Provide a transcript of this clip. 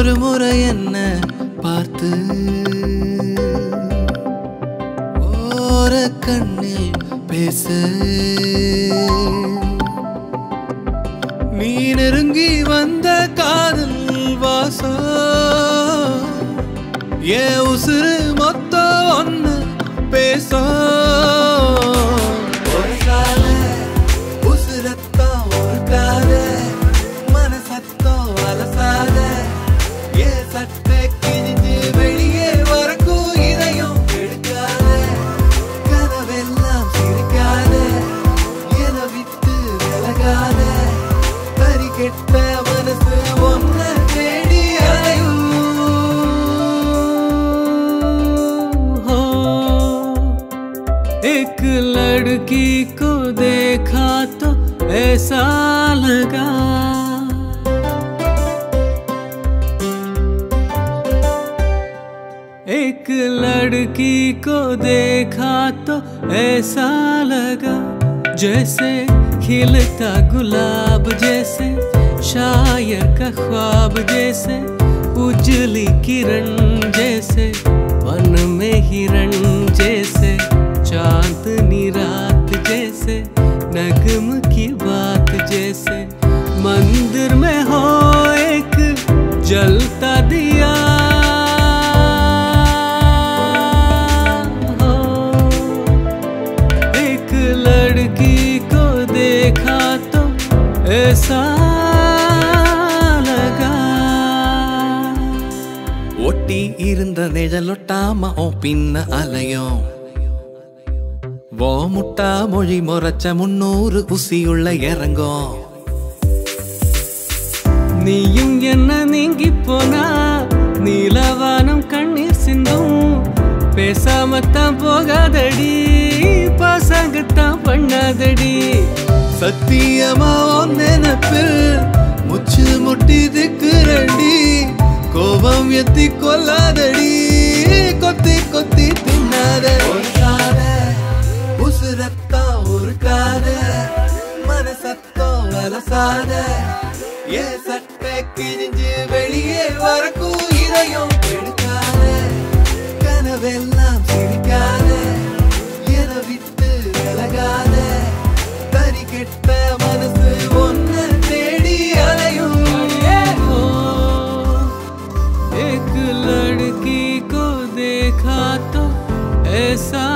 ஒரு முறை என்ன பார்த்து ஓர கண்ணில் பேசு நீ நெருங்கி வந்த காதல் வாசம் ஏன் உசுறு மொத்தம் ஒன்னு பேச ஒரு கால உசுரத்தம் ஒரு கால மனசத்தம் அலசாத ஏன் சட்டை கிழிஞ்சு வெளியே வரக்கும் இதயம் எடுக்காத கனவெல்லாம் சிரிக்காத என விட்டு விலகாத தறி கெட்ட மனசு ஒன்ன தேடி हो एक लड़की को देखा तो ऐसा लगा एक लड़की को देखा तो ऐसा लगा जैसे खिलता गुलाब जैसे शायर का ख्वाब जैसे उजली किरण जैसे वन में हिरण जैसे चांदनी रात जैसे नगम की बात जैसे मंदिर में हो एक जलता दिया हो एक लड़की को देखा तो ऐसा लगा ஒட்டி இருந்த நிழலொட்டாம ஓ பின்ன அலையும் ஓ முட்டா மொழி முறைச்ச முன்னூறு உசியுள்ள இறங்கும் நீயும் என்ன நீங்கி போனா நீலவானம் கண்ணீர் சிந்தும் பேசாமத்தான் போகாதடி பசங்கத்தான் பண்ணாதடி சத்தியமா உன் நினைப்பில் முச்சு முட்டி திக்குறடி கோபம் எத்தி கொல்லாதடி கொத்தி கொத்தி தின்னாத ஒரு காத உசுரத்தா ஒரு காத மனசத்தோ அலசாத ஏ சட்டை கிழிஞ்சு வெளியே வரக்கும் இதயம் எடுக்காத கனவெல்லாம் சிரிக்காத என விட்டு விலகாத தறி கெட்ட மனசு ஒன்ன தேடி அலையும் हो एक लड़की को देखा तो ऐसा